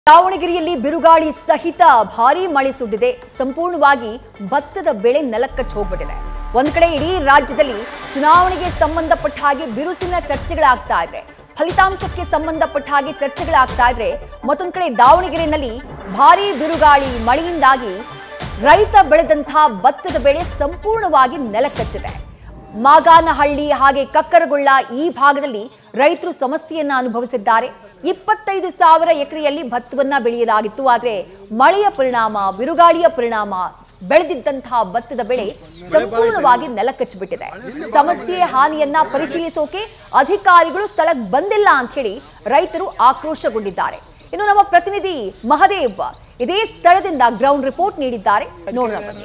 ದಾವಣಗೆರೆಯಲ್ಲಿ ಬಿರುಗಾಳಿ ಸಹಿತ ಭಾರೀ ಮಳೆ ಸುಟ್ಟಿದೆ ಸಂಪೂರ್ಣವಾಗಿ ಭತ್ತದ ಬೆಳೆ ನೆಲಕ್ಕಚ್ಚಿ ಹೋಗ್ಬಿಟ್ಟಿದೆ ಒಂದ್ ಕಡೆ ಇಡೀ ರಾಜ್ಯದಲ್ಲಿ ಚುನಾವಣೆಗೆ ಸಂಬಂಧಪಟ್ಟ ಹಾಗೆ ಬಿರುಸಿನ ಚರ್ಚೆಗಳಾಗ್ತಾ ಇದ್ರೆ ಫಲಿತಾಂಶಕ್ಕೆ ಸಂಬಂಧಪಟ್ಟ ಹಾಗೆ ಚರ್ಚೆಗಳಾಗ್ತಾ ಇದ್ರೆ ಮತ್ತೊಂದ್ ಕಡೆ ದಾವಣಗೆರೆಯಲ್ಲಿ ಭಾರೀ ಬಿರುಗಾಳಿ ಮಳೆಯಿಂದಾಗಿ ರೈತ ಬೆಳೆದಂತಹ ಭತ್ತದ ಬೆಳೆ ಸಂಪೂರ್ಣವಾಗಿ ನೆಲಕ್ಕಚ್ಚಿದೆ ಮಾಗಾನಹಳ್ಳಿ ಹಾಗೆ ಕಕ್ಕರಗೊಳ್ಳ ಈ ಭಾಗದಲ್ಲಿ ರೈತರು ಸಮಸ್ಯೆಯನ್ನ ಅನುಭವಿಸಿದ್ದಾರೆ ಇಪ್ಪತ್ತೈದು ಸಾವಿರ ಎಕರೆಯಲ್ಲಿ ಭತ್ತವನ್ನ ಬೆಳೆಯಲಾಗಿತ್ತು ಆದರೆ ಮಳೆಯ ಪರಿಣಾಮ ಬಿರುಗಾಳಿಯ ಪರಿಣಾಮ ಬೆಳೆದಿದ್ದಂತಹ ಭತ್ತದ ಬೆಳೆ ಸಂಪೂರ್ಣವಾಗಿ ನೆಲಕಚ್ಚಿಬಿಟ್ಟಿದೆ ಸಮಸ್ಯೆ ಹಾನಿಯನ್ನ ಪರಿಶೀಲಿಸೋಕೆ ಅಧಿಕಾರಿಗಳು ಸ್ಥಳಕ್ಕೆ ಬಂದಿಲ್ಲ ಅಂತ ಹೇಳಿ ರೈತರು ಆಕ್ರೋಶಗೊಂಡಿದ್ದಾರೆ ಇನ್ನು ನಮ್ಮ ಪ್ರತಿನಿಧಿ ಮಹದೇವ್ ಇದೇ ಸ್ಥಳದಿಂದ ಗ್ರೌಂಡ್ ರಿಪೋರ್ಟ್ ನೀಡಿದ್ದಾರೆ ನೋಡೋಣ ಬನ್ನಿ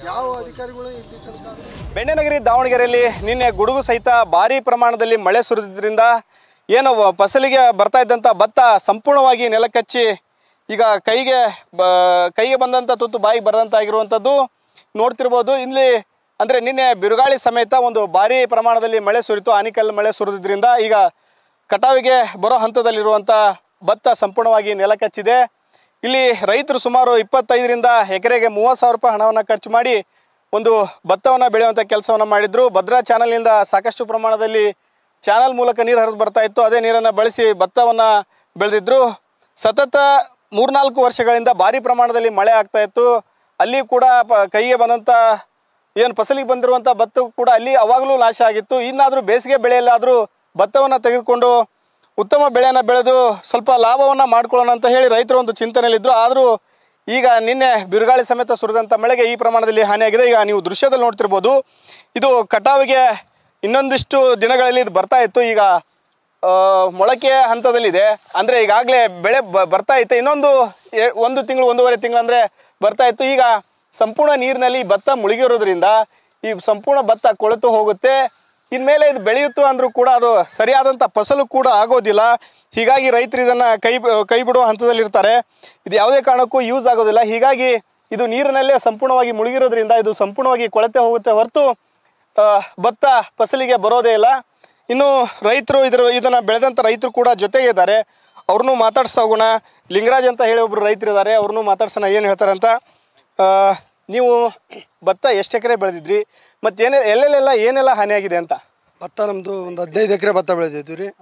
ಬೆಣ್ಣೆನಗರಿ ದಾವಣಗೆರೆಯಲ್ಲಿ ನಿನ್ನೆ ಗುಡುಗು ಸಹಿತ ಭಾರಿ ಪ್ರಮಾಣದಲ್ಲಿ ಮಳೆ ಸುರಿದ್ರಿಂದ ಏನು ವ- ಫಸಲಿಗೆ ಬರ್ತಾ ಇದ್ದಂಥ ಭತ್ತ ಸಂಪೂರ್ಣವಾಗಿ ನೆಲಕಚ್ಚಿ ಈಗ ಕೈಗೆ ಬ ಕೈಗೆ ಬಂದಂಥ ತುತ್ತು ಬಾಯಿಗೆ ಬರದಂತ ಆಗಿರುವಂಥದ್ದು ನೋಡ್ತಿರ್ಬೋದು ಇಲ್ಲಿ ಅಂದರೆ ನಿನ್ನೆ ಬಿರುಗಾಳಿ ಸಮೇತ ಒಂದು ಭಾರಿ ಪ್ರಮಾಣದಲ್ಲಿ ಮಳೆ ಸುರಿತು ಆನಿಕಲ್ ಮಳೆ ಸುರಿದ್ರಿಂದ ಈಗ ಕಟಾವಿಗೆ ಬರೋ ಹಂತದಲ್ಲಿರುವಂಥ ಭತ್ತ ಸಂಪೂರ್ಣವಾಗಿ ನೆಲಕಚ್ಚಿದೆ ಇಲ್ಲಿ ರೈತರು ಸುಮಾರು ಇಪ್ಪತ್ತೈದರಿಂದ ಎಕರೆಗೆ ಮೂವತ್ತು ಸಾವಿರ ರೂಪಾಯಿ ಹಣವನ್ನು ಖರ್ಚು ಮಾಡಿ ಒಂದು ಭತ್ತವನ್ನು ಬೆಳೆಯುವಂಥ ಕೆಲಸವನ್ನು ಮಾಡಿದ್ರು ಭದ್ರಾ ಚಾನಲ್ನಿಂದ ಸಾಕಷ್ಟು ಪ್ರಮಾಣದಲ್ಲಿ ಚಾನಲ್ ಮೂಲಕ ನೀರು ಹರಿದು ಬರ್ತಾ ಇತ್ತು ಅದೇ ನೀರನ್ನು ಬಳಸಿ ಭತ್ತವನ್ನು ಬೆಳೆದಿದ್ರು ಸತತ ಮೂರ್ನಾಲ್ಕು ವರ್ಷಗಳಿಂದ ಭಾರಿ ಪ್ರಮಾಣದಲ್ಲಿ ಮಳೆ ಆಗ್ತಾ ಇತ್ತು ಅಲ್ಲಿ ಕೂಡ ಪ ಕೈಗೆ ಬಂದಂಥ ಏನು ಫಸಲಿಗೆ ಬಂದಿರುವಂಥ ಭತ್ತ ಕೂಡ ಅಲ್ಲಿ ಅವಾಗಲೂ ನಾಶ ಆಗಿತ್ತು ಇನ್ನಾದರೂ ಬೇಸಿಗೆ ಬೆಳೆಯಲ್ಲಾದರೂ ಭತ್ತವನ್ನು ತೆಗೆದುಕೊಂಡು ಉತ್ತಮ ಬೆಳೆಯನ್ನು ಬೆಳೆದು ಸ್ವಲ್ಪ ಲಾಭವನ್ನು ಮಾಡ್ಕೊಳ್ಳೋಣ ಅಂತ ಹೇಳಿ ರೈತರು ಒಂದು ಚಿಂತನೆಯಲ್ಲಿದ್ದರು ಆದರೂ ಈಗ ನಿನ್ನೆ ಬಿರುಗಾಳಿ ಸಮೇತ ಸುರಿದಂಥ ಮಳೆಗೆ ಈ ಪ್ರಮಾಣದಲ್ಲಿ ಹಾನಿಯಾಗಿದೆ ಈಗ ನೀವು ದೃಶ್ಯದಲ್ಲಿ ನೋಡ್ತಿರ್ಬೋದು ಇದು ಕಟಾವಿಗೆ ಇನ್ನೊಂದಿಷ್ಟು ದಿನಗಳಲ್ಲಿ ಇದು ಬರ್ತಾ ಇತ್ತು ಈಗ ಆ, ಮೊಳಕೆ ಹಂತದಲ್ಲಿದೆ ಅಂದರೆ ಈಗಾಗಲೇ ಬೆಳೆ ಬ- ಬರ್ತಾ ಇತ್ತು ಇನ್ನೊಂದು ಎ- ಒಂದು ತಿಂಗಳು ಒಂದೂವರೆ ತಿಂಗಳು ಅಂದರೆ ಬರ್ತಾ ಇತ್ತು ಈಗ ಸಂಪೂರ್ಣ ನೀರಿನಲ್ಲಿ ಭತ್ತ ಮುಳುಗಿರೋದ್ರಿಂದ ಈ ಸಂಪೂರ್ಣ ಭತ್ತ ಕೊಳೆತು ಹೋಗುತ್ತೆ ಇನ್ಮೇಲೆ ಇದು ಬೆಳೆಯುತ್ತು ಅಂದರೂ ಕೂಡ ಅದು ಸರಿಯಾದಂಥ ಫಸಲು ಕೂಡ ಆಗೋದಿಲ್ಲ ಹೀಗಾಗಿ ರೈತರು ಇದನ್ನು ಕೈ ಬ- ಕೈ ಬಿಡುವ ಹಂತದಲ್ಲಿರ್ತಾರೆ ಇದು ಯಾವುದೇ ಕಾರಣಕ್ಕೂ ಯೂಸ್ ಆಗೋದಿಲ್ಲ ಹೀಗಾಗಿ ಇದು ನೀರಿನಲ್ಲೇ ಸಂಪೂರ್ಣವಾಗಿ ಮುಳುಗಿರೋದ್ರಿಂದ ಇದು ಸಂಪೂರ್ಣವಾಗಿ ಕೊಳೆತೆ ಹೋಗುತ್ತೆ ಹೊರತು ಆ, ಭತ್ತ ಫಸಲಿಗೆ ಬರೋದೇ ಇಲ್ಲ ಇನ್ನು ರೈತರು ಇದರ ಇದನ್ನು ಬೆಳೆದಂಥ ರೈತರು ಕೂಡ ಜೊತೆಗೆ ಇದ್ದಾರೆ ಅವ್ರನ್ನೂ ಮಾತಾಡಿಸ್ತಾ ಹೋಗೋಣ ಲಿಂಗರಾಜ್ ಅಂತ ಹೇಳಿ ಒಬ್ರು ರೈತರು ಇದ್ದಾರೆ ಅವ್ರನ್ನೂ ಮಾತಾಡ್ಸೋಣ ಏನು ಹೇಳ್ತಾರೆ ಅಂತ ಆ, ನೀವು ಭತ್ತ ಎಷ್ಟು ಎಕರೆ ಬೆಳೆದಿದ್ರಿ ಮತ್ತು ಏನೇ ಎಲ್ಲೆಲ್ಲೆಲ್ಲ ಏನೆಲ್ಲ ಹಾನಿಯಾಗಿದೆ ಅಂತ ಭತ್ತ ನಮ್ಮದು ಒಂದು ಹದಿನೈದು ಎಕರೆ ಭತ್ತ ಬೆಳೆದಿದ್ವಿ ರೀ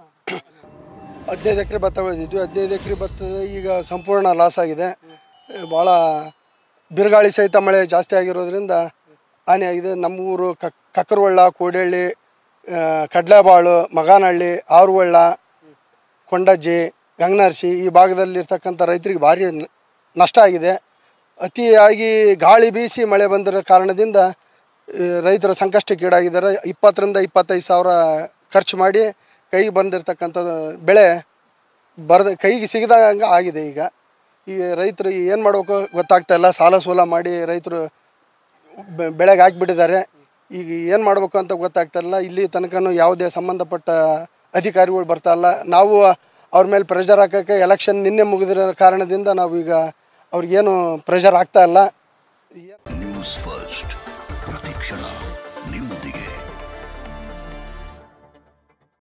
ಹದಿನೈದು ಎಕರೆ ಭತ್ತ ಬೆಳೆದಿದ್ವಿ ಹದಿನೈದು ಎಕರೆ ಭತ್ತ ಈಗ ಸಂಪೂರ್ಣ ಲಾಸ್ ಆಗಿದೆ ಭಾಳ ಬಿರುಗಾಳಿ ಸಹಿತ ಮಳೆ ಜಾಸ್ತಿ ಆಗಿರೋದ್ರಿಂದ ಹಾನಿಯಾಗಿದೆ ನಮ್ಮೂರು ಕಕ್ ಕಕ್ಕರವಳ್ಳ ಕೋಡಹಳ್ಳಿ ಆ, ಕಡ್ಲೆಬಾಳು ಮಗಾನಹಳ್ಳಿ ಆರುವಳ್ಳ ಕೊಂಡಜ್ಜಿ ಗಂಗನರ್ಸಿ ಈ ಭಾಗದಲ್ಲಿರ್ತಕ್ಕಂಥ ರೈತರಿಗೆ ಭಾರಿ ನ- ನಷ್ಟ ಆಗಿದೆ ಅತಿಯಾಗಿ ಗಾಳಿ ಬೀಸಿ ಮಳೆ ಬಂದಿರೋ ಕಾರಣದಿಂದ ಈ ರೈತರ ಸಂಕಷ್ಟಕ್ಕೀಡಾಗಿದ್ದಾರೆ ಇಪ್ಪತ್ತರಿಂದ ಇಪ್ಪತ್ತೈದು ಸಾವಿರ ಖರ್ಚು ಮಾಡಿ ಕೈಗೆ ಬಂದಿರತಕ್ಕಂಥ ಬೆಳೆ ಬರದ ಕೈಗೆ ಸಿಗದಂಗೆ ಆಗಿದೆ ಈಗ ಈ ರೈತರು ಏನು ಮಾಡಬೇಕು ಗೊತ್ತಾಗ್ತಾ ಇಲ್ಲ ಸಾಲ ಸೂಲ ಮಾಡಿ ರೈತರು ಬೆ- ಬೆಳೆಗೆ ಹಾಕ್ಬಿಟ್ಟಿದ್ದಾರೆ ಈಗ ಏನು ಮಾಡಬೇಕು ಅಂತ ಗೊತ್ತಾಗ್ತಾ ಇಲ್ಲ ಇಲ್ಲಿ ತನಕನೂ ಯಾವುದೇ ಸಂಬಂಧಪಟ್ಟ ಅಧಿಕಾರಿಗಳು ಬರ್ತಾ ಇಲ್ಲ ನಾವು ಅವ್ರ ಮೇಲೆ ಪ್ರೆಷರ್ ಹಾಕೋಕ್ಕೆ ಎಲೆಕ್ಷನ್ ನಿನ್ನೆ ಮುಗಿದಿರೋ ಕಾರಣದಿಂದ ನಾವು ಈಗ ಅವ್ರಿಗೇನು ಪ್ರೆಷರ್ ಆಗ್ತಾ ಇಲ್ಲ ನ್ಯೂಸ್ ಫಸ್ಟ್